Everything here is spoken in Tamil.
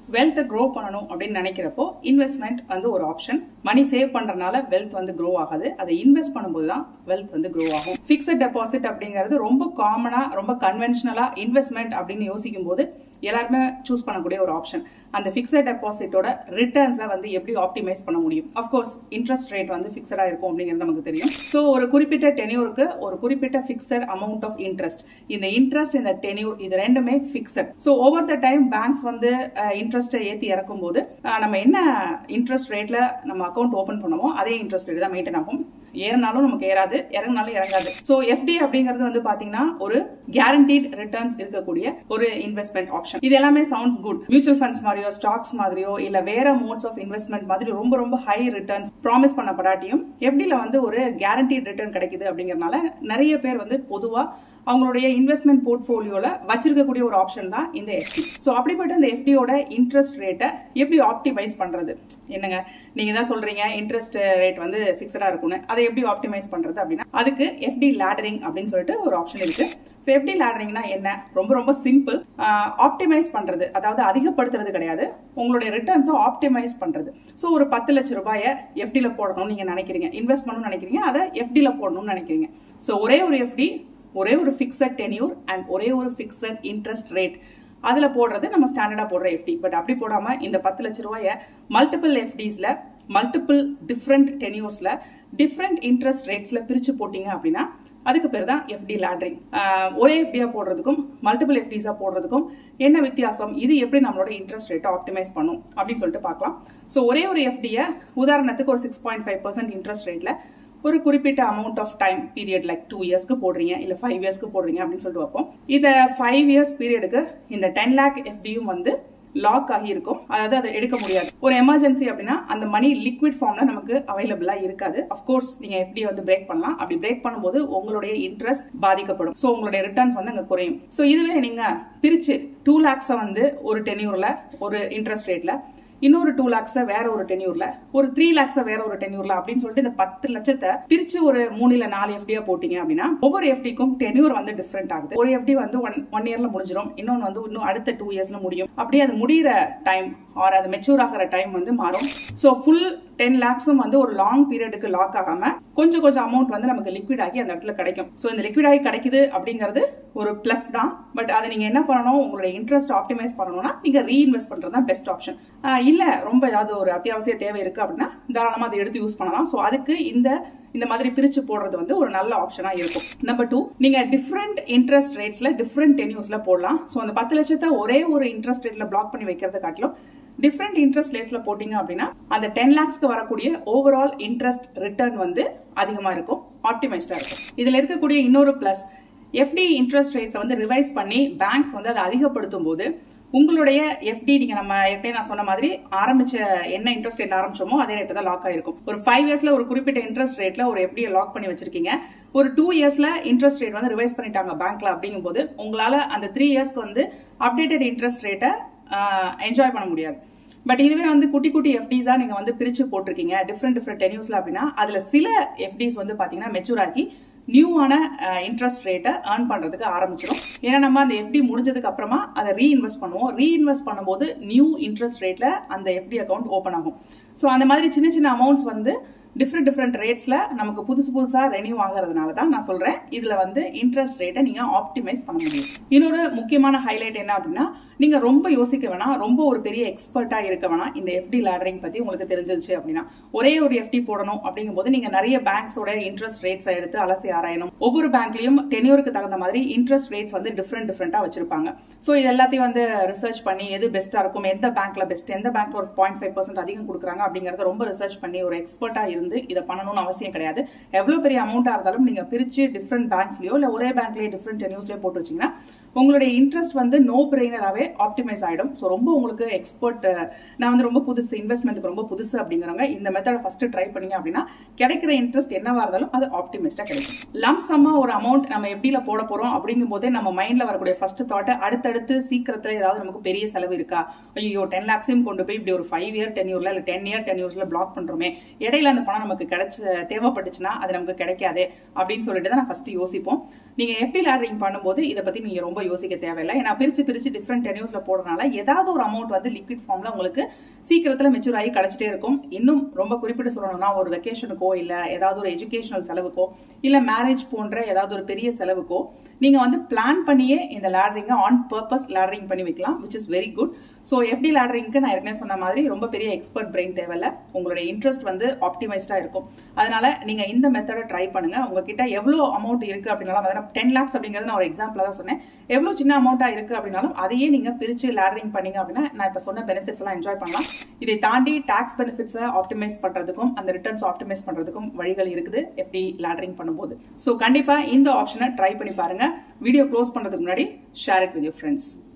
வெல்த்தை க்ரோ பண்ணணும் அப்படின்னு நினைக்கிறப்போ இன்வெஸ்ட்மெண்ட் வந்து ஒரு ஆப்ஷன் மணி சேவ் பண்றதுனால வெல்த் வந்து க்ரோ ஆகாது அதை இன்வெஸ்ட் பண்ணும்போது தான் வெல்த் வந்து க்ரோ ஆகும் ஃபிக்ஸட் டெபாசிட் அப்படிங்கிறது ரொம்ப காமனா ரொம்ப கன்வென்ஷனலா இன்வெஸ்ட்மெண்ட் அப்படின்னு யோசிக்கும் போது எல்லாருமே சூஸ் பண்ணக்கூடிய ஒரு ஆப்ஷன் அந்த ஃபிக்ஸட் டெபாசிட்டோட ரிட்டர்ன்ஸை வந்து எப்படி ஆப்டிமைஸ் பண்ண முடியும் அஃப்கோர்ஸ் இன்ட்ரெஸ்ட் ரேட் வந்து ஃபிக்ஸடா இருக்கும் அப்படிங்கிறது நமக்கு தெரியும் ஸோ ஒரு குறிப்பிட்ட டென்யூருக்கு ஒரு குறிப்பிட்ட ஃபிக்ஸட் அமௌண்ட் ஆஃப் இன்ட்ரெஸ்ட் இந்த இன்ட்ரெஸ்ட் இந்த டென்யூர் இது ரெண்டுமே fixed so over the time banks வந்து இன்ட்ரெஸ்ட்டை ஏற்றி இறக்கும் போது அஹ், நம்ம என்ன இன்ட்ரெஸ்ட் ரேட்ல நம்ம அக்கௌண்ட் ஓப்பன் பண்ணுமோ அதே இன்ட்ரெஸ்ட் ரேட் தான் மெயின்டைன் ஆகும் ஏறினாலும் நமக்கு ஏறாது இறங்கினாலும் இறங்காது ஸோ எஃப்டி அப்படிங்கிறது வந்து பாத்தீங்கன்னா ஒரு கேரண்டீட் ரிட்டர்ன்ஸ் இருக்கக்கூடிய ஒரு இன்வெஸ்ட்மெண்ட் ஆப்ஷன் இது எல்லாமே சவுண்ட்ஸ் குட் மியூச்சுவல் ஃபண்ட்ஸ் மாதிரியோ ஸ்டாக்ஸ் மாதிரியோ இல்ல வேற மோட்ஸ் ஆஃப் இன்வெஸ்ட்மெண்ட் மாதிரி ரொம்ப ரொம்ப ஹை ரிட்டர்ன்ஸ் ப்ராமிஸ் பண்ணப்படாட்டியும் எஃப்டில வந்து ஒரு கேரண்டீட் ரிட்டர்ன் கிடைக்குது அப்படிங்கறதுனால நிறைய பேர் வந்து பொதுவா அவங்களுடைய இன்வெஸ்ட்மெண்ட் போர்ட்ஃபோலியோல வச்சிருக்கக்கூடிய ஒரு ஆப்ஷன் தான் இந்த எஃப்டி ஸோ அப்படிப்பட்ட இந்த எஃப்டியோட இன்ட்ரெஸ்ட் ரேட்டை எப்படி ஆப்டிமைஸ் பண்றது என்னங்க நீங்க தான் சொல்றீங்க இன்ட்ரெஸ்ட் ரேட் வந்து ஃபிக்ஸடா இருக்கும்னு அதை எப்படி ஆப்டிமைஸ் பண்றது அப்படின்னா அதுக்கு எஃப்டி லேடரிங் அப்படின்னு சொல்லிட்டு ஒரு ஆப்ஷன் இருக்கு ஸோ எஃப்டி லேடரிங்னா என்ன ரொம்ப ரொம்ப சிம்பிள் ஆப்டிமைஸ் பண்றது அதாவது அதிகப்படுத்துறது கிடையாது உங்களுடைய ரிட்டர்ன்ஸை ஆப்டிமைஸ் பண்றது ஸோ ஒரு பத்து லட்ச ரூபாயை எஃப்டியில் போடணும்னு நீங்க நினைக்கிறீங்க இன்வெஸ்ட் பண்ணணும்னு நினைக்கிறீங்க அதை எஃப்டியில் போடணும்னு நினைக்கிறீங்க ஸோ ஒரே ஒரு எஃப்டி ஒரே ஒரு ஃபிக்ஸட் டென்யூர் அண்ட் ஒரே ஒரு ஃபிக்ஸட் இன்ட்ரெஸ்ட் ரேட் அதுல போடுறது நம்ம ஸ்டாண்டர்டா போடுற எஃப்டி பட் அப்படி போடாம இந்த பத்து லட்ச ரூபாய மல்டிபிள் எஃப்டிஸ்ல மல்டிபிள் டிஃப்ரெண்ட் டென்யூர்ஸ்ல டிஃப்ரெண்ட் இன்ட்ரெஸ்ட் ரேட்ஸ்ல பிரிச்சு போட்டீங்க அப்படின்னா அதுக்கு பேர் தான் எஃப்டி லேட்ரிங் ஒரே எஃப்டியா போடுறதுக்கும் மல்டிபிள் எஃப்டிஸா போடுறதுக்கும் என்ன வித்தியாசம் இது எப்படி நம்மளோட இன்ட்ரெஸ்ட் ரேட்டை ஆப்டிமைஸ் பண்ணும் அப்படின்னு சொல்லிட்டு பார்க்கலாம் ஸோ ஒரே ஒரு எஃப்டியை உதாரணத்துக்கு ஒரு six point five percent interest ரேட்ல ஒரு குறிப்பிட்ட amount of time period like two இயர்ஸ்க்கு போடுறீங்க இல்ல ஃபைவ் இயர்ஸ்க்கு போடுறீங்க அப்படின்னு சொல்லிட்டு வைப்போம் இந்த ஃபைவ் இயர்ஸ் பீரியடுக்கு இந்த டென் லேக் எஃப்டியும் வந்து லாக் ஆகி இருக்கும் அதாவது அதை எடுக்க முடியாது ஒரு எமர்ஜென்சி அப்படின்னா அந்த மணி லிக்விட் ஃபார்ம்ல நமக்கு அவைலபிளா இருக்காது அஃப்கோர்ஸ் நீங்க எஃப்டி வந்து பிரேக் பண்ணலாம் அப்படி பிரேக் பண்ணும்போது உங்களுடைய இன்ட்ரெஸ்ட் பாதிக்கப்படும் ஸோ உங்களுடைய ரிட்டர்ன்ஸ் வந்து அங்க குறையும் ஸோ இதுவே நீங்க பிரிச்சு டூ லேக்ஸை வந்து ஒரு டென்யூர்ல ஒரு இன்ட்ரெஸ்ட் ரேட்ல இன்னொரு டூ லேக்ஸ வேற ஒரு டென்யூர்ல ஒரு த்ரீ லேக்ஸ வேற ஒரு டென்யூர்ல அப்படின்னு சொல்லிட்டு இந்த பத்து லட்சத்தை பிரிச்சு ஒரு மூணு இல்ல நாலு எஃப்டியா போட்டீங்க அப்படின்னா ஒவ்வொரு எஃப்டிக்கும் டென்யூர் வந்து டிஃப்ரெண்ட் ஆகுது ஒரு எஃப்டி வந்து ஒன் ஒன் இயர்ல முடிஞ்சிடும் இன்னொன்னு வந்து இன்னும் அடுத்த டூ இயர்ஸ்ல முடியும் அப்படியே அது முடியிற டைம் ஆர் அது மெச்சூர் ஆகிற டைம் வந்து மாறும் ஸோ ஃபுல் டென் லேக்ஸும் வந்து ஒரு லாங் பீரியடுக்கு லாக் ஆகாம கொஞ்சம் கொஞ்சம் அமௌண்ட் வந்து நமக்கு லிக்விட் ஆகி அந்த இடத்துல கிடைக்கும் ஸோ இந்த லிக்விட் ஆகி கிடைக்குது அப்படிங்கிறது ஒரு பிளஸ் தான் பட் அதை நீங்க என்ன பண்ணணும் உங்களுடைய இன்ட்ரெஸ்ட் ஆப்டிமைஸ் பண்ணணும்னா நீங்க ரீஇன்வெஸ்ட் பண்றது தான் பெஸ்ட் ஆப்ஷன் இல்ல ரொம்ப ஏதாவது ஒரு அத்தியாவசிய தேவை இருக்கு அப்படின்னா தாராளமா அதை எடுத்து யூஸ் பண்ணலாம் ஸோ அதுக்கு இந்த இந்த மாதிரி பிரிச்சு போடுறது வந்து ஒரு நல்ல ஆப்ஷனா இருக்கும் நம்பர் டூ நீங்க டிஃப்ரெண்ட் இன்ட்ரெஸ்ட் ரேட்ஸ்ல டிஃப்ரெண்ட் டென்யூஸ்ல போடலாம் ஸோ அந்த பத்து லட்சத்தை ஒரே ஒரு இன்ட்ரெஸ்ட் ரேட்ல பிளாக் பண்ணி வைக்கிறத காட்டிலும் டிஃப்ரெண்ட் இன்ட்ரெஸ்ட் ரேட்ஸ்ல போட்டீங்க அப்படின்னா அந்த டென் லேக்ஸ்க்கு வரக்கூடிய ஓவரால் இன்ட்ரெஸ்ட் ரிட்டர்ன் வந்து அதிகமா இருக்கும் ஆப்டிமைஸ்டா இருக்கும் இதுல இருக்கக்கூடிய இன்னொரு பிளஸ் எஃப்டி இன்ட்ரெஸ்ட் ரேட்ஸ் வந்து ரிவைஸ் பண்ணி பேங்க்ஸ் வந்து அதை அதிகப்படுத்தும் போது உங்களுடைய எஃப்டி நீங்க நம்ம ஏற்கனவே நான் சொன்ன மாதிரி ஆரம்பிச்ச என்ன இன்ட்ரெஸ்ட் ரேட்ல ஆரம்பிச்சோமோ அதே ரேட் தான் லாக் ஆயிருக்கும் ஒரு ஃபைவ் இயர்ஸ்ல ஒரு குறிப்பிட்ட இன்ட்ரெஸ்ட் ரேட்ல ஒரு எஃப்டியை லாக் பண்ணி வச்சிருக்கீங்க ஒரு டூ இயர்ஸ்ல இன்ட்ரெஸ்ட் ரேட் வந்து ரிவைஸ் பண்ணிட்டாங்க பேங்க்ல அப்படிங்கும் போது உங்களால அந்த த்ரீ இயர்ஸ்க்கு வந்து அப்டேட்டட் இன்ட்ரெஸ்ட் ரேட்டை என்ஜாய் பண்ண ரேட்டை பட் இதுவே வந்து குட்டி குட்டி எஃப்டிஸா நீங்க வந்து பிரிச்சு போட்டிருக்கீங்க டிஃப்ரெண்ட் டிஃப்ரெண்ட் டென்யூஸ்ல அப்படின்னா அதுல சில எஃப்டிஸ் வந்து பாத்தீங்கன்னா மெச்சூர் ஆகி நியூவான இன்ட்ரெஸ்ட் ரேட்டை ஏர்ன் பண்றதுக்கு ஆரம்பிச்சிடும் ஏன்னா நம்ம அந்த எஃப்டி முடிஞ்சதுக்கு அப்புறமா அதை ரீஇன்வெஸ்ட் பண்ணுவோம் ரீஇன்வெஸ்ட் பண்ணும்போது நியூ இன்ட்ரெஸ்ட் ரேட்ல அந்த எஃப்டி அக்கௌண்ட் ஓப்பன் ஆகும் ஸோ அந்த மாதிரி சின்ன சின்ன அமௌண்ட்ஸ் வந்து டிஃப்ரெண்ட் டிஃப்ரெண்ட் ரேட்ஸ்ல நமக்கு புதுசு புதுசா ரெனியூ ஆகிறதுனால தான் நான் சொல்றேன் இதுல வந்து இன்ட்ரெஸ்ட் ரேட்டை நீங்க ஆப்டிமைஸ் பண்ண முடியும் இன்னொரு முக்கியமான ஹைலைட் என்ன அப்படின்னா நீங்க ரொம்ப யோசிக்க வேணாம் ரொம்ப ஒரு பெரிய எக்ஸ்பர்ட்டா இருக்க வேணாம் இந்த எஃப்டி லேடரிங் பத்தி உங்களுக்கு தெரிஞ்சிருச்சு அப்படின்னா ஒரே ஒரு எஃப்டி போடணும் அப்படிங்கும் போது நீங்க நிறைய பேங்க்ஸோட இன்ட்ரெஸ்ட் ரேட்ஸ் எடுத்து அலசி ஆராயணும் ஒவ்வொரு பேங்க்லயும் டென்யூருக்கு தகுந்த மாதிரி இன்ட்ரெஸ்ட் ரேட்ஸ் வந்து டிஃப்ரெண்ட் டிஃப்ரெண்டா வச்சிருப்பாங்க ஸோ இது எல்லாத்தையும் வந்து ரிசர்ச் பண்ணி எது பெஸ்டா இருக்கும் எந்த பேங்க்ல பெஸ்ட் எந்த பேங்க்ல ஒரு பாயிண்ட் ஃபைவ் பர்சன்ட் அதிகம் கொடுக்குறாங்க அப்படிங்கறத ரொம்ப ரிசர்ச் பண்ணி ஒரு எக்ஸ்பர்ட்டா இருந்து இதை பண்ணணும்னு அவசியம் கிடையாது எவ்வளவு பெரிய அமௌண்டா இருந்தாலும் நீங்க பிரிச்சு டிஃப்ரெண்ட் பேங்க்ஸ்லயோ இல்ல ஒரே பேங்க்லயே டிஃப்ரெண்ட் டென்யூஸ்லயோ போட்டு வச்சீங்கன்னா உங்களுடைய இன்ட்ரெஸ்ட் வந்து நோ பிரெயினராகவே ஆப்டிமைஸ் ஆயிடும் ஸோ ரொம்ப உங்களுக்கு எக்ஸ்பர்ட் நான் வந்து ரொம்ப புதுசு இன்வெஸ்ட்மெண்ட்டுக்கு ரொம்ப புதுசு அப்படிங்கிறவங்க இந்த மெத்தடை ஃபர்ஸ்ட் ட்ரை பண்ணீங்க அப்படின்னா கிடைக்கிற இன்ட்ரெஸ்ட் என்னவா இருந்தாலும் அது ஆப்டிமைஸ்டா கிடைக்கும் லம் சம்மா ஒரு அமௌண்ட் நம்ம எப்படில போட போறோம் அப்படிங்கும் போதே நம்ம மைண்ட்ல வரக்கூடிய ஃபர்ஸ்ட் தாட் அடுத்தடுத்து சீக்கிரத்துல ஏதாவது நமக்கு பெரிய செலவு இருக்கா ஐயோ டென் லேக்ஸையும் கொண்டு போய் இப்படி ஒரு ஃபைவ் இயர் டென்யூர்ல இல்ல டென் இயர் டென்யூர்ஸ்ல பிளாக் பண்றோமே இடையில அந்த பணம் நமக்கு கிடைச்ச தேவைப்பட்டுச்சுன்னா அது நமக்கு கிடைக்காதே அப்படின்னு சொல்லிட்டு தான் நான் ஃபர்ஸ்ட் யோசிப்போம் நீங்க எஃப்டி லேடரிங் பண்ணும்போது இதை பத்தி நீங்க ரொம்ப யோசிக்க தேவையில்லை ஏன்னா பிரிச்சு பிரிச்சு டிஃப்ரெண்ட் டென்யூஸ்ல போடுறதுனால ஏதாவது ஒரு அமௌண்ட் வந்து லிக்விட் ஃபார்ம்ல உங்களுக்கு சீக்கிரத்துல மெச்சூர் ஆகி கிடைச்சிட்டே இருக்கும் இன்னும் ரொம்ப குறிப்பிட்டு சொல்லணும்னா ஒரு வெக்கேஷனுக்கோ இல்ல ஏதாவது ஒரு எஜுகேஷனல் செலவுக்கோ இல்ல மேரேஜ் போன்ற ஏதாவது ஒரு பெரிய செலவுக்கோ நீங்க வந்து பிளான் பண்ணியே இந்த லேடரிங்கை ஆன் பர்பஸ் லேடரிங் பண்ணி வைக்கலாம் which is very good so FD லேடரிங்க்கு நான் ஏற்கனவே சொன்ன மாதிரி ரொம்ப பெரிய எக்ஸ்பர்ட் பிரெயின் தேவையில்ல உங்களுடைய இன்ட்ரெஸ்ட் வந்து ஆப்டிமைஸ்டா இருக்கும் அதனால நீங்க இந்த மெத்தடை ட்ரை பண்ணுங்க உங்ககிட்ட எவ்வளவு அமௌண்ட் இருக்கு அப்படின்னாலும் டென் லேக்ஸ் அப்படிங்கிறது நான் ஒரு எக்ஸாம்பிளா தான் சொன்னேன் எவ்வளவு சின்ன அமௌண்டா இருக்கு அப்படின்னாலும் அதையே நீங்க பிரிச்சு லேடரிங் பண்ணீங்க அப்படின்னா நான் இப்ப சொன்ன பெனிஃபிட்ஸ் எல்லாம் என்ஜாய் பண்ணலாம் இதை தாண்டி டாக்ஸ் பெனிஃபிட்ஸை ஆப்டிமைஸ் பண்றதுக்கும் அந்த ரிட்டர்ன்ஸ் ஆப்டிமைஸ் பண்றதுக்கும் வழிகள் இருக்குது எஃப்டி லேடரிங் பண்ணும்போது ஸோ கண்டிப்பா இந்த ஆப்ஷனை ட்ரை பண்ணி பாருங்க வீடியோ க்ளோஸ் பண்றதுக்கு முன்னாடி share it with your friends